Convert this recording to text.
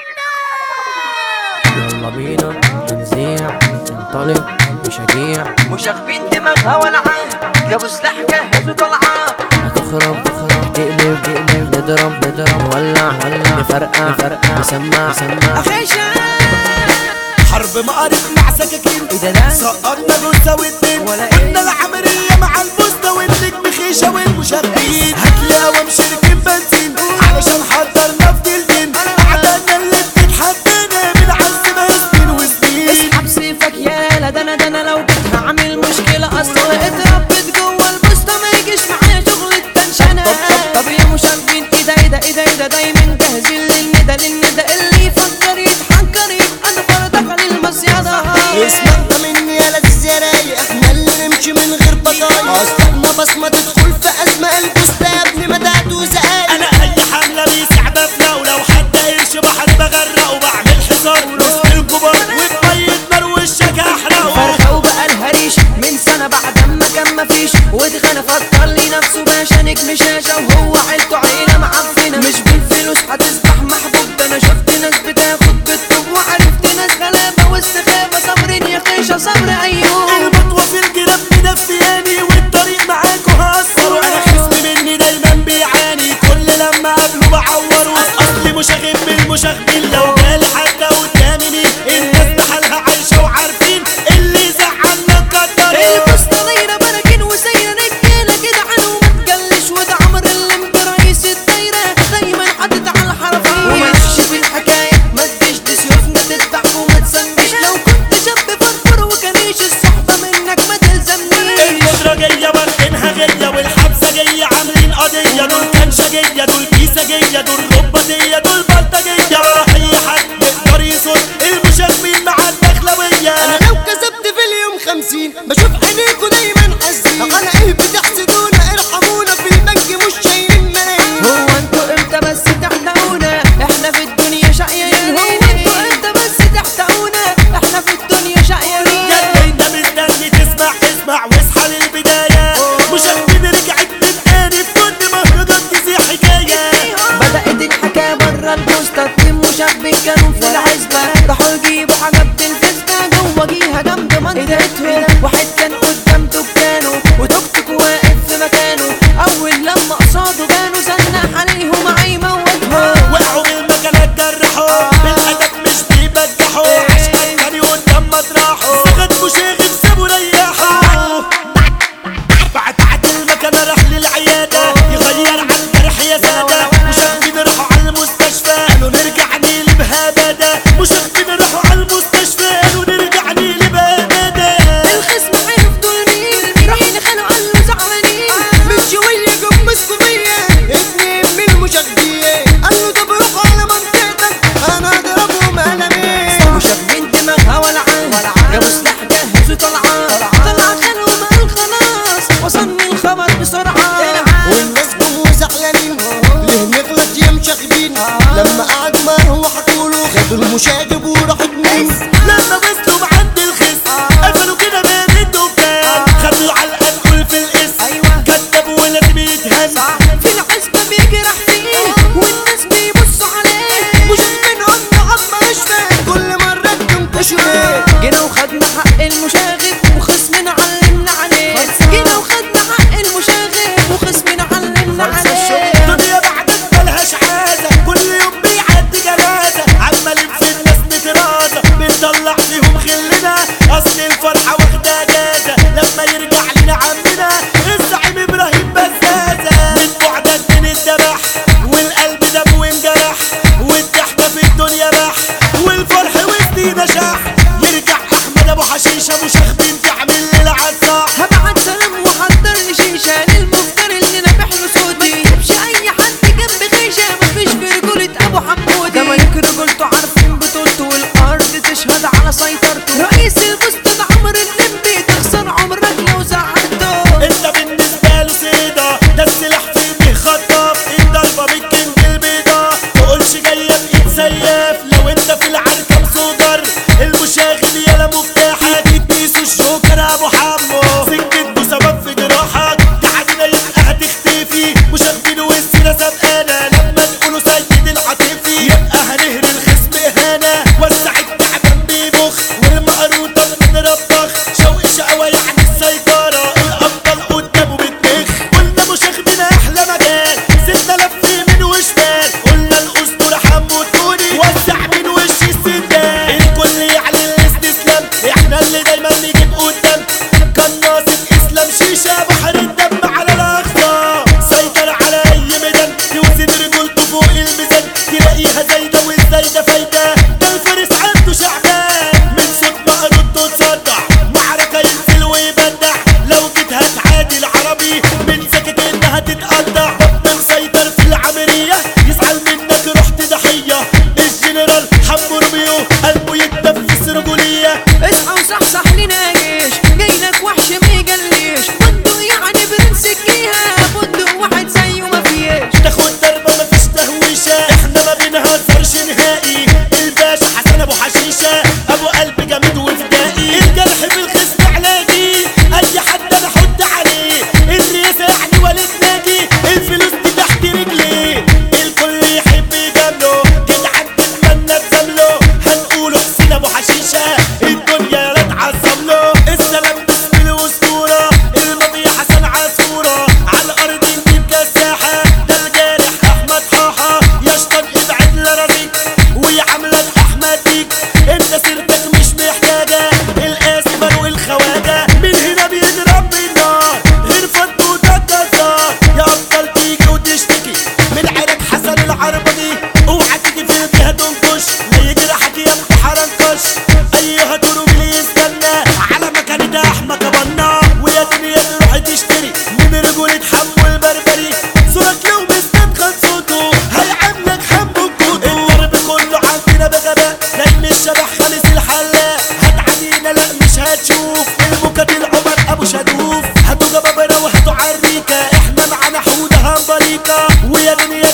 يلا بينا نذيع ننطلق مشاريع مش اخبين دماغها ولا عام جابوا سلاح جاهز وطلعان هتخرب تخرب تقلب تقلب نضرب نضرب ولع ولع نفرقع نفرقع نسمع نسمع اخيشة حرب مقارب مع سكاكين ايه ده ده سقطنا جثة واتنين ولا إيه؟ قلنا العملية مع البوسطة والنجم خيشة والمشاركين هتلاقي قوام شركين بنزين علشان حضرنا في دلدين أعدادنا اللي بتتحدنا بالعز ما سنين وسنين اسحب سيفك يالا ده انا ده انا لو جيت هعمل مشكلة اصلا اتربت جوه البوسطة ما يجيش معايا شغل التنشنة طب يا مشاغبين ايه ده ايه ده ايه ده ايه ده دايما جاهزين للندى للندى اللي يفكر يتحنكر يبقى انا فرضك على المصيادة اسمع ده مني يا لذيذ يا رايق احنا اللي نمشي من غير بطايق اصلنا بصمة تدخل في ازمة البوسطة يا ابني ما تهدوا زقايق انا اي حملة بيسع بفلة ولو حد قرش بحر بغرق وبعمل حصار وسط الكبار وبمية نار وشك احرقه فرخة وبقى الهريش من سنة بعد ما كان مفيش واتغنى فكر لي نفسه باشا نجم شاشة وهو عيلته عيلة معفنة مش بالفلوس هتسبح محبوب ده انا شفت ناس بتاخد بالطوب وعرفت ناس غلابة واستخابة صابرين يا قيشة صبر ايوب المطوة في الجراب مدفياني والطريق معاكوا هقصر انا خصمي مني دايما بيعاني كل لما قابله بعوره اصلي مشاغب بالمشاغبين لو جالي حتى قدامي مين الناس بحالها عايشة وعارفين اللي زعلنا قدر البوسطة دايرة براكين وسايرة رجالة كده عنه ما تجلش وده عمر اللي برئيس الدايرة دايما حاطط على الحرفين وماشي في الحكاية ما تجيش سيوفنا تذبح وما تسميش لو كنت شاب فرفور وكانيش الصحبة منك ما تلزمنيش القدرة جاية واخدينها غية والحبسة جاية عاملين قضية دول كنشجية دول كيسجية دول رباطية دول بلطجية ولا أي حد يقدر يصد المشاغبين مع الدخلوية انا لو كسبت في اليوم خمسين بشوف عينيكوا دايما حزين انا ايه بتحسدونا ارحمونا في البنك مش شايلين ملايين هو انتوا امتى بس تحتقونا احنا في الدنيا شقيانين هو انتوا امتى بس تحتقونا احنا في الدنيا شقيانين يلا انت مستني تسمع اسمع واصحى للبداية مشاغبين رجعت من تاني في كل مهرجان تزيح حكاية بدأت الحكاية برا البوسطة اتنين مشابك كانوا في العزبة راحوا يجيبوا حاجة بتلفزنا جوه جيها جنب منطقتهم واحد كان قدام دكانه وتوك توك واقف في مكانه أول لما قصاده كانوا زنق عليهم هيموتهم وقعوا بالمكانات جرحوا بالأدب مش بيبجحوا عشان تاني قدام مطرحه سكت مشاغب سابوا ريحوا بعد بعد المكان راح للعيادة يغير عن جرح يا سادة مشاغبين راحوا على المستشفى قالوا نرجع نقلب هبادة مشاغبين راحوا على المستشفى قالوا نرجع نقلب هبادة الخصم عرف دول مين رايحين خانوا قالوا زعلانين من شوية جم مسكوا فيا اتنين من المشاغبين قالوا طب روحوا على منطقتك انا اضربهم قلمين مشابين دماغها ولعان جابوا سلاح جاهز وطلعان طلع خانوا وقال خلاص وصلني الخبر بسرعة والناس جم زعلانين ليه نغلط يا مشاغبين لما قعد معاهم وحكوله خدوا المشاغب وراحوا اتنين لما وصلوا عند الخصم قفلوا كده بين الدكان خدوا على الأنقل في الاسم أيوة. كذب ولازم يتهان في العزبة بيجرح فيه والناس بيبصوا عليه مش من عم عم اشفى كل مرة بتنكشوا ليه جينا وخدنا حق المشاغب وخصمنا علمنا عليه جينا وخدنا حق المشاغب وخصمنا علمنا عليه الدنيا بعدك ملهاش عادة كل يوم بيعدي جنازة عمالين في الناس نترازة بنطلع فيهم خلنا أصل الفرحة واخدة أجازة لما يرجع لنا عمنا الزعيم إبراهيم بزازة من بعدك بنتذبح والقلب دم وانجرح والضحكة في الدنيا بح والفرح وسطينا شح يرجع أحمد أبو حشيشة مشاغبين تعمل ليلة عالصاح هبعت سلام وحضر لي شيشة للمفتر اللي نبح له صوتي ما تجيبش اي حد جنب غيشة مفيش في رجولة ابو حمودي ده ملك رجولته عارفين بطولته والارض تشهد على سيطرته رئيس البوسط ده عمر الليمبي تخسر عمرك لو زعلته انت بالنسبة له سيدة ده السلاح في ايديه خطاف الضربة بالكنج البيضة تقولش جاية بإيد سياف لو انت في العركة مسودر المشاغب يالا مفتاحك اديسه الجوكر ابو حمو سكته سبب في جراحك تعدينا يبقى هتختفي مشاغبين والسيرة سابقانا لما نقولوا سيد العاطفي يبقى هنهري الخصم الجنرال حمو روميو قلبه يتنفس رجوليه اصحى وصحصح لنا جيش جايلك وحش ما يجليش بندق يعني برنس الجيهة بندق واحد زيه ما فيش تاخد ضربة مفيش تهويشة احنا ما بنهزرش نهائي الباشا حسن ابو حشيشة ابو قلب جامد وفدائي الجرح بالخصم علاجي اي حد انا احط عليه الرئاسة يعني ولد ناجي الفلوس دي تحت رجلي الكل يحب يجامله جدعان تتمنى تزامله هنقوله حسين ابو حشيشة الدنيا لا تعظم له السلام باسم الاسطورة الماضي حسن عاشورة على الارض نجيب كساحة ده الجارح احمد حاحة يا شطان ابعد لرزيك ويا عملة احمد ديك انت سيرتك مش محتاجة الاسمر والخواجة من هنا بيضرب بالنار غير فضو ده الجزار يا ابطال تيجي وتشتكي من عينك حسن العربجي اوعى تيجي في الجهة تنكش لا يجرحك يا ابن حرنكش ايها تروب اللي يستنى على مكان ده احمد بنا ويا دنيا تروح تشتري من رجولة حمو البربري صورك لو مستدخل صوته هيعملك حمو الجود الضرب كله عندنا بغباء نايم الشبح خالص الحلاق هتعدينا لا مش هتشوف المقاتل عمر ابو شدوف هاتوا جبابرة وهاتوا عريكة احنا معانا حودة همبريكة ويا دنيا